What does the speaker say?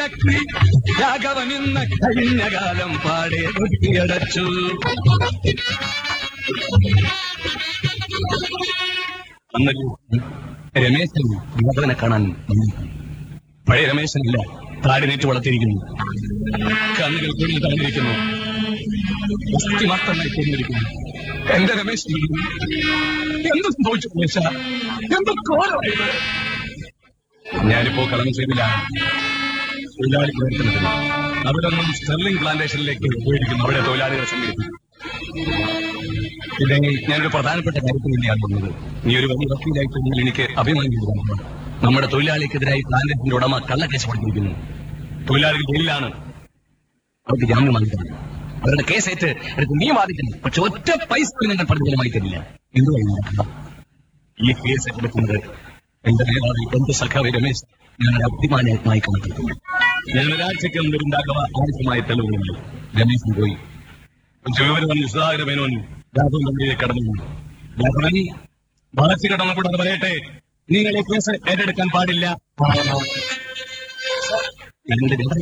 മുടക്കി രാഘവൻ ഇന്ന് കഴിഞ്ഞ കാലം പാടെ കൊട്ടിയടച്ചു അന്നൊരു രമേശൻ രാഘവനെ കാണാൻ വന്നു. പഴയ രമേശനില്ല താടി നീറ്റ് വളർത്തിയിരിക്കുന്നു കണ്ണുകൾ കൂടുതൽ തടഞ്ഞിരിക്കുന്നു അസ്ഥി മാത്രമായി തീർന്നിരിക്കുന്നു എന്റെ രമേശൻ എന്ത് സംഭവിച്ചു രമേശ എന്ത് കോലമായത് ഞാനിപ്പോ കളമശ്ശേരിയിലാണ് തൊഴിലാളി പ്രവർത്തനത്തിന് അവിടെ നിന്നും സ്റ്റെർലിംഗ് പ്ലാന്റേഷനിലേക്ക് പോയിരിക്കുന്നു അവിടെ തൊഴിലാളികളെ സംഘടിപ്പിക്കും പിന്നെ ഞാനൊരു പ്രധാനപ്പെട്ട കാര്യത്തിന് വേണ്ടിയാണ് വന്നത് നീ ഒരു വലിയ വക്കീലായി കഴിഞ്ഞാൽ എനിക്ക് അഭിമാനം തോന്നുന്നു നമ്മുടെ തൊഴിലാളിക്കെതിരായി പ്ലാന്റേഷന്റെ ഉടമ കള്ളക്കേസ് കൊടുത്തിരിക്കുന്നു തൊഴിലാളികൾ ജയിലിലാണ് അവർക്ക് ജാമ്യം വാങ്ങിത്തരണം അവരുടെ കേസേറ്റ് എടുത്ത് നീ വാദിക്കണം പക്ഷെ ഒറ്റ പൈസ പോലും ഞങ്ങൾ പ്രതിഫലമായി തരില്ല എന്തുവഴിയാണ് ഈ കേസ് എടുക്കുന്നത് എന്റെ മേധാവി എന്റെ സഖാവ് രമേശ് ഞങ്ങളുടെ അഭിമാനമായി കണക്കെടുക്കുന്നു ഞാൻ ഒരാഴ്ചയ്ക്ക് ഉണ്ടാക്കുക ആവശ്യമായ തെളിവുകളിൽ രമേശൻ പോയി വിവരം സുധാകര മേനോൻ രാഘവൻ തമ്മിലേക്ക് കടന്നു രാഘവൻ വളർച്ച കടന്നു കൂടാതെ പറയട്ടെ നിങ്ങൾ ഈ കേസ് ഏറ്റെടുക്കാൻ പാടില്ല ഞങ്ങളുടെ